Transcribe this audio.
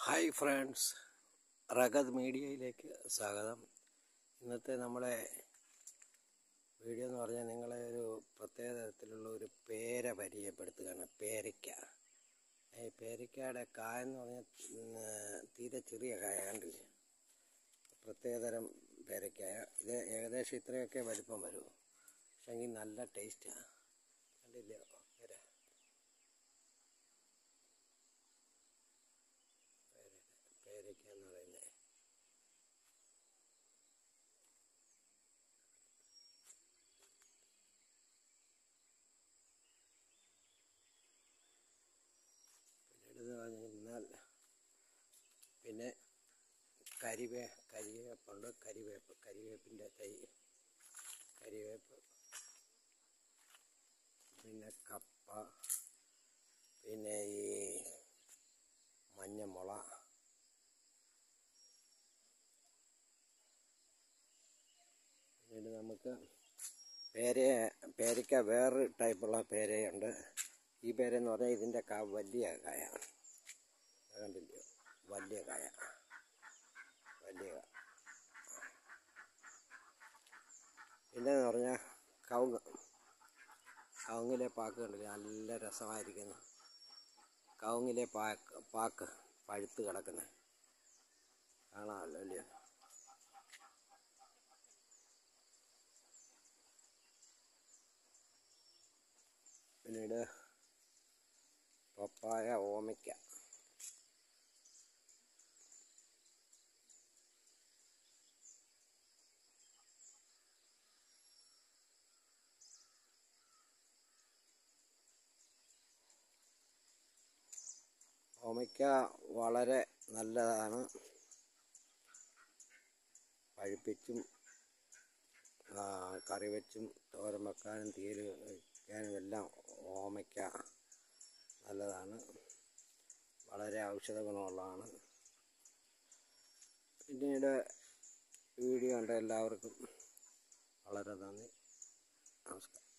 hi friends റഗത് മീഡിയയിലേക്ക് സ്വാഗതം ഇന്നത്തെ നമ്മുടെ വീഡിയോ എന്ന് പറഞ്ഞാൽ നിങ്ങളെ ഒരു പ്രത്യേക തരത്തിലുള്ള ഒരു പേര പരിചയപ്പെടുത്തുകയാണ് പേരയ്ക്ക ഈ പേരയ്ക്കയുടെ കായ എന്ന് പറഞ്ഞാൽ ഉം, തീരെ ചെറിയ കായ കണ്ടില്ലേ പ്രത്യേകതരം പേരയ്ക്കായ ഇത് ഏകദേശം ഇത്രയൊക്കെ വലിപ്പം വരൂ പക്ഷെങ്കിൽ നല്ല ടേസ്റ്റാണ് കണ്ടില്ലേ പേര പേരയ്ക്ക എന്ന് പറയുന്നത് പിന്നീട് പറഞ്ഞാൽ പിന്നെ കരിവേ കരിവേപ്പുണ്ട് കരിവേപ്പ് കരിവേപ്പിൻ്റെ തൈ കരിവേപ്പ് പിന്നെ കപ്പ പിന്നെ ഈ മഞ്ഞമുള പിന്നീട് നമുക്ക് പേര പേരയ്ക്ക വേറൊരു ടൈപ്പുള്ള പേരയുണ്ട് ഈ പേരെന്ന് പറഞ്ഞാൽ ഇതിൻ്റെ കാ വലിയ കായ അത് കണ്ടില്ലയോ വലിയ കായ വലിയ കായ പിന്നെന്ന് പറഞ്ഞാൽ കവുങ്ങ് കവുങ്ങിലെ പാക്ക് കണ്ടില്ലേ നല്ല രസമായിരിക്കുന്നു കവുങ്ങിലെ പാക്ക് പാക്ക് പഴുത്ത് കിടക്കുന്നത് കാണാമല്ലോ അല്ലയോ പിന്നീട് പപ്പായ ഓമയ്ക്ക ഓമയ്ക്ക വളരെ നല്ലതാണ് പഴുപ്പിച്ചും ആ, കറി വെച്ചും തോരൻ വെക്കാനും തീയൽ വയ്ക്കാനും എല്ലാം ഓമയ്ക്ക നല്ലതാണ് വളരെ ഔഷധ ഗുണമുള്ളതാണ് പിന്നീട് വീഡിയോ കണ്ട എല്ലാവർക്കും വളരെ നന്ദി നമസ്കാരം